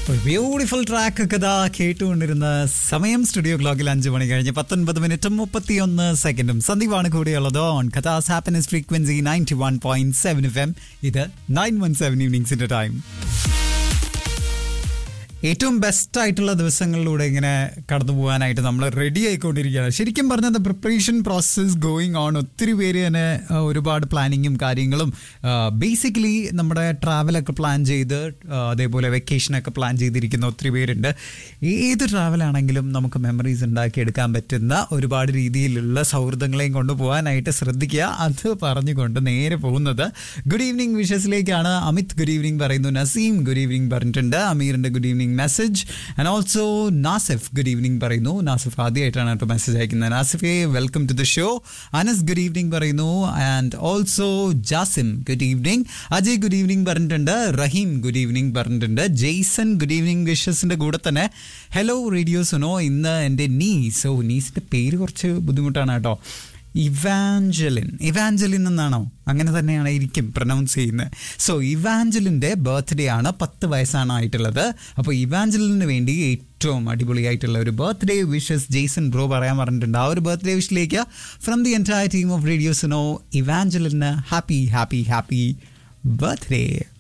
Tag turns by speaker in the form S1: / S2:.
S1: ഒരു beautiful track ഒക്കെ ഇതാ കേട്ടുകൊണ്ടിരുന്ന സമയം സ്റ്റുഡിയോ ക്ലോക്കിൽ അഞ്ച് മണി കഴിഞ്ഞ് പത്തൊൻപത് മിനിറ്റും മുപ്പത്തിയൊന്ന് സെക്കൻഡും സന്ദീപാണ് കൂടിയുള്ളത് ഓൺ കഥാസ് happiness frequency ninety one point seven F M ഇത് നയൻ വൺ സെവൻ ഈവനിങ്സിന്റെ ടൈം ഏറ്റവും ബെസ്റ്റ് ആയിട്ടുള്ള ദിവസങ്ങളിലൂടെ ഇങ്ങനെ കടന്നു പോകാനായിട്ട് നമ്മൾ റെഡി ആയിക്കൊണ്ടിരിക്കുകയാണ് ശരിക്കും പറഞ്ഞാൽ പ്രിപ്പറേഷൻ പ്രോസസ് ഗോയിങ് ഓൺ ഒത്തിരി പേര് തന്നെ ആ, ഒരുപാട് പ്ലാനിങ്ങും കാര്യങ്ങളും ബേസിക്കലി നമ്മുടെ ട്രാവലൊക്കെ പ്ലാൻ ചെയ്ത് ആ, അതേപോലെ വെക്കേഷനൊക്കെ പ്ലാൻ ചെയ്തിരിക്കുന്ന ഒത്തിരി പേരുണ്ട് ഏത് ട്രാവലാണെങ്കിലും നമുക്ക് മെമ്മറീസ് ഉണ്ടാക്കിയെടുക്കാൻ പറ്റുന്ന ഒരുപാട് രീതിയിലുള്ള സൗഹൃദങ്ങളെയും കൊണ്ടുപോകാനായിട്ട് ശ്രദ്ധിക്കുക അത് പറഞ്ഞുകൊണ്ട് നേരെ പോകുന്നത് ഗുഡ് ഈവനിങ് വിഷസിലേക്കാണ് അമിത് ഗുഡ് ഈവനിങ് പറയുന്നു നസീം ഗുഡ് ഈവനിങ് പറഞ്ഞിട്ടുണ്ട് അമീറിന്റെ good evening message and also Nasif good evening പറയുന്നു നാസിഫ് ആദ്യമായിട്ടാണ് കേട്ടോ മെസ്സേജ് അയക്കുന്നത് നാസിഫെ welcome to the show Anas good evening പറയുന്നു and also Jasim good evening Ajay good evening പറഞ്ഞിട്ടുണ്ട് റഹീം ഗുഡ് ഈവനിങ് പറഞ്ഞിട്ടുണ്ട് ജെയ്സൺ ഗുഡ് ഈവനിങ് വിഷസിന്റെ കൂടെ തന്നെ ഹലോ റേഡിയോ സുനോ ഇന്ന് എൻ്റെ നീസ് ഓ നീസിന്റെ പേര് കുറച്ച് ബുദ്ധിമുട്ടാണ് കേട്ടോ ഇവാഞ്ചലിൻ ഇവാഞ്ചലിൻ എന്നാണോ അങ്ങനെ തന്നെയാണ് ഇരിക്കും പ്രൊനൗൺസ് ചെയ്യുന്നത് സോ ഇവാഞ്ചലിൻ്റെ ബർത്ത്ഡേ ആണ് പത്ത് വയസ്സാണ് ആയിട്ടുള്ളത് അപ്പോൾ ഇവാഞ്ചലിന് വേണ്ടി ഏറ്റവും അടിപൊളിയായിട്ടുള്ള ഒരു ബർത്ത്ഡേ വിഷസ് ജെയ്സൺ ബ്രോ പറയാൻ പറഞ്ഞിട്ടുണ്ട് ആ ഒരു ബർത്ത്ഡേ വിഷിലേക്ക് from the entire team of റേഡിയോസിനോ ഇവാഞ്ചലിന് ഹാപ്പി ഹാപ്പി ഹാപ്പി ബർത്ത്ഡേ